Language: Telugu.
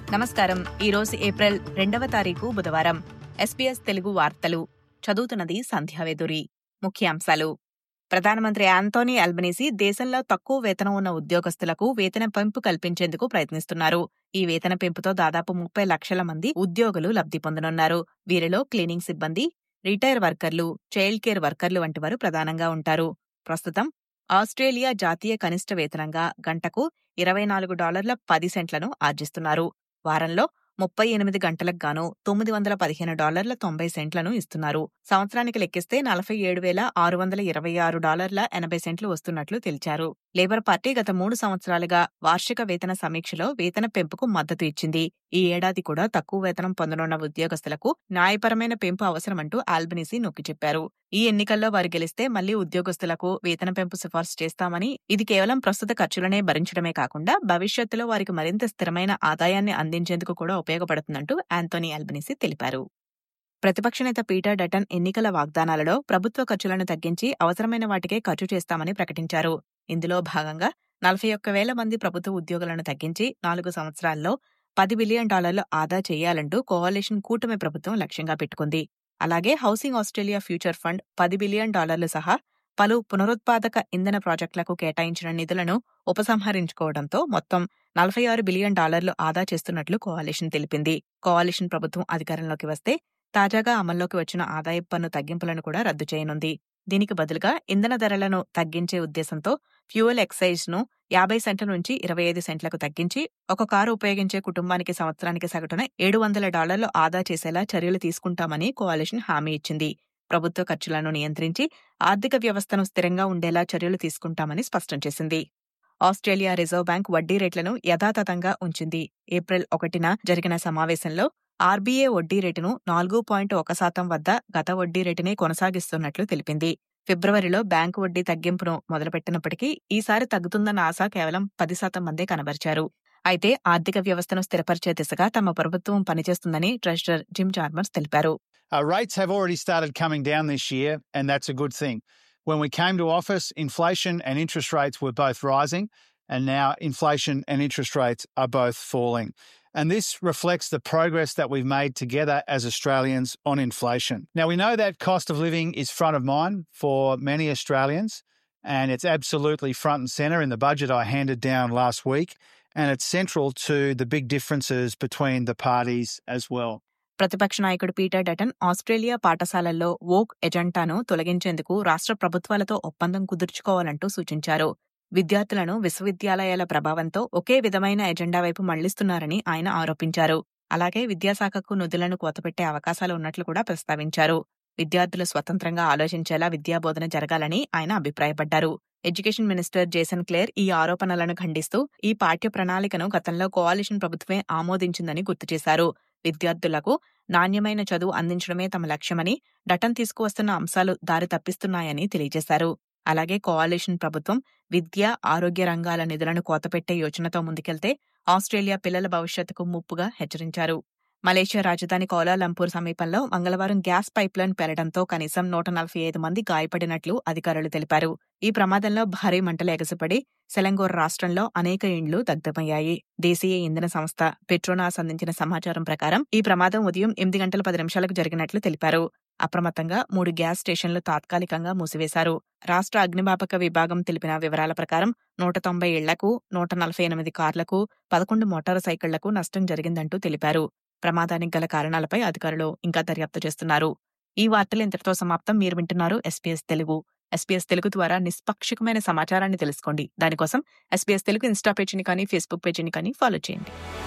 నమస్కారం ఈరోజు ఏప్రిల్ రెండవ తారీఖు బుధవారం ఎస్పీఎస్ తెలుగు వార్తలు చదువుతున్నది సంధ్యావేదురి ముఖ్యాంశాలు ప్రధానమంత్రి ఆంటోనీ అల్బనీసీ దేశంలో తక్కువ వేతనం ఉన్న ఉద్యోగస్తులకు వేతన పెంపు కల్పించేందుకు ప్రయత్నిస్తున్నారు ఈ వేతన పెంపుతో దాదాపు ముప్పై లక్షల మంది ఉద్యోగులు లబ్ధి పొందనున్నారు వీరిలో క్లీనింగ్ సిబ్బంది రిటైర్ వర్కర్లు చైల్డ్ కేర్ వర్కర్లు వంటి వారు ప్రధానంగా ఉంటారు ప్రస్తుతం ఆస్ట్రేలియా జాతీయ కనిష్ట వేతనంగా గంటకు ఇరవై నాలుగు డాలర్ల పది సెంట్లను ఆర్జిస్తున్నారు వారంలో ముప్పై ఎనిమిది గంటలకు గాను తొమ్మిది వందల పదిహేను డాలర్ల తొంభై సెంట్లను ఇస్తున్నారు సంవత్సరానికి లెక్కిస్తే నలభై ఏడు వేల ఆరు వందల ఇరవై ఆరు డాలర్ల ఎనభై సెంట్లు వస్తున్నట్లు తెలిచారు లేబర్ పార్టీ గత మూడు సంవత్సరాలుగా వార్షిక వేతన సమీక్షలో వేతన పెంపుకు మద్దతు ఇచ్చింది ఈ ఏడాది కూడా తక్కువ వేతనం పొందనున్న ఉద్యోగస్తులకు న్యాయపరమైన పెంపు అవసరమంటూ ఆల్బనీసీ నొక్కి చెప్పారు ఈ ఎన్నికల్లో వారు గెలిస్తే మళ్లీ ఉద్యోగస్తులకు వేతన పెంపు సిఫార్సు చేస్తామని ఇది కేవలం ప్రస్తుత ఖర్చులనే భరించడమే కాకుండా భవిష్యత్తులో వారికి మరింత స్థిరమైన ఆదాయాన్ని అందించేందుకు కూడా ఉపయోగపడుతుందంటూ ఆంటోనీ ఆల్బనీసీ తెలిపారు ప్రతిపక్ష నేత పీటర్ డటన్ ఎన్నికల వాగ్దానాలలో ప్రభుత్వ ఖర్చులను తగ్గించి అవసరమైన వాటికే ఖర్చు చేస్తామని ప్రకటించారు ఇందులో భాగంగా నలభై ఒక్క వేల మంది ప్రభుత్వ ఉద్యోగులను తగ్గించి నాలుగు సంవత్సరాల్లో పది బిలియన్ డాలర్లు ఆదా చేయాలంటూ కోఆలిషన్ కూటమి ప్రభుత్వం లక్ష్యంగా పెట్టుకుంది అలాగే హౌసింగ్ ఆస్ట్రేలియా ఫ్యూచర్ ఫండ్ పది బిలియన్ డాలర్లు సహా పలు పునరుత్పాదక ఇంధన ప్రాజెక్టులకు కేటాయించిన నిధులను ఉపసంహరించుకోవడంతో మొత్తం నలభై ఆరు బిలియన్ డాలర్లు ఆదా చేస్తున్నట్లు కోఆలిషన్ తెలిపింది కోఆలిషన్ ప్రభుత్వం అధికారంలోకి వస్తే తాజాగా అమల్లోకి వచ్చిన ఆదాయపు పన్ను తగ్గింపులను కూడా రద్దు చేయనుంది దీనికి బదులుగా ఇంధన ధరలను తగ్గించే ఉద్దేశంతో ఫ్యూయల్ ఎక్సైజ్ ను యాభై సెంట్ల నుంచి ఇరవై ఐదు సెంట్లకు తగ్గించి ఒక కారు ఉపయోగించే కుటుంబానికి సంవత్సరానికి సగటున ఏడు వందల డాలర్లు ఆదా చేసేలా చర్యలు తీసుకుంటామని కోalition హామీ ఇచ్చింది ప్రభుత్వ ఖర్చులను నియంత్రించి ఆర్థిక వ్యవస్థను స్థిరంగా ఉండేలా చర్యలు తీసుకుంటామని స్పష్టం చేసింది ఆస్ట్రేలియా రిజర్వ్ బ్యాంక్ వడ్డీ రేట్లను యథాతథంగా ఉంచింది ఏప్రిల్ ఒకటిన జరిగిన సమావేశంలో ఆర్బీఐ వడ్డీ రేటును నాలుగు పాయింట్ ఒక శాతం వద్ద గత వడ్డీ రేటునే కొనసాగిస్తున్నట్లు తెలిపింది ఫిబ్రవరిలో బ్యాంకు వడ్డీ తగ్గింపును మొదలుపెట్టినప్పటికీ ఈసారి తగ్గుతుందన్న ఆశ కేవలం పది శాతం మందే కనబరిచారు అయితే ఆర్థిక వ్యవస్థను స్థిరపరిచే దిశగా తమ ప్రభుత్వం పనిచేస్తుందని ట్రెజరర్ జిమ్ చార్మర్స్ తెలిపారు Uh, rates have already started coming down this year, and that's a good thing. When we came to office, inflation and interest rates were both rising, and now inflation and interest rates are both falling. And this reflects the progress that we've made together as Australians on inflation. Now, we know that cost of living is front of mind for many Australians, and it's absolutely front and centre in the budget I handed down last week, and it's central to the big differences between the parties as well. ప్రతిపక్ష నాయకుడు పీటర్ డటన్ ఆస్ట్రేలియా పాఠశాలల్లో వోక్ ఎజెండాను తొలగించేందుకు రాష్ట్ర ప్రభుత్వాలతో ఒప్పందం కుదుర్చుకోవాలంటూ సూచించారు విద్యార్థులను విశ్వవిద్యాలయాల ప్రభావంతో ఒకే విధమైన ఎజెండా వైపు మళ్లిస్తున్నారని ఆయన ఆరోపించారు అలాగే విద్యాశాఖకు నిధులను కోతపెట్టే అవకాశాలు ఉన్నట్లు కూడా ప్రస్తావించారు విద్యార్థులు స్వతంత్రంగా ఆలోచించేలా విద్యాబోధన జరగాలని ఆయన అభిప్రాయపడ్డారు ఎడ్యుకేషన్ మినిస్టర్ జేసన్ క్లేర్ ఈ ఆరోపణలను ఖండిస్తూ ఈ పాఠ్య ప్రణాళికను గతంలో కోఆలిషన్ ప్రభుత్వమే ఆమోదించిందని గుర్తు చేశారు విద్యార్థులకు నాణ్యమైన చదువు అందించడమే తమ లక్ష్యమని డటన్ తీసుకువస్తున్న అంశాలు దారి తప్పిస్తున్నాయని తెలియజేశారు అలాగే కోఆలిషన్ ప్రభుత్వం విద్య ఆరోగ్య రంగాల నిధులను కోతపెట్టే యోచనతో ముందుకెళ్తే ఆస్ట్రేలియా పిల్లల భవిష్యత్తుకు ముప్పుగా హెచ్చరించారు మలేషియా రాజధాని కౌలాలంపూర్ సమీపంలో మంగళవారం గ్యాస్ పైప్లైన్ పెరడంతో కనీసం నూట నలభై ఐదు మంది గాయపడినట్లు అధికారులు తెలిపారు ఈ ప్రమాదంలో భారీ మంటలు ఎగసిపడి సెలంగోర్ రాష్ట్రంలో అనేక ఇండ్లు దగ్ధమయ్యాయి దేశీయ ఇంధన సంస్థ పెట్రోనాస్ అందించిన సమాచారం ప్రకారం ఈ ప్రమాదం ఉదయం ఎనిమిది గంటల పది నిమిషాలకు జరిగినట్లు తెలిపారు అప్రమత్తంగా మూడు గ్యాస్ స్టేషన్లు తాత్కాలికంగా మూసివేశారు రాష్ట్ర అగ్నిమాపక విభాగం తెలిపిన వివరాల ప్రకారం నూట తొంభై ఇళ్లకు నూట నలభై ఎనిమిది కార్లకు పదకొండు మోటారు సైకిళ్లకు నష్టం జరిగిందంటూ తెలిపారు ప్రమాదానికి గల కారణాలపై అధికారులు ఇంకా దర్యాప్తు చేస్తున్నారు ఈ వార్తలు ఇంతటితో సమాప్తం మీరు వింటున్నారు ఎస్పీఎస్ తెలుగు ఎస్పీఎస్ తెలుగు ద్వారా నిష్పాక్షికమైన సమాచారాన్ని తెలుసుకోండి దానికోసం ఎస్పీఎస్ తెలుగు ఇన్స్టా పేజీని కానీ ఫేస్బుక్ పేజీని కానీ ఫాలో చేయండి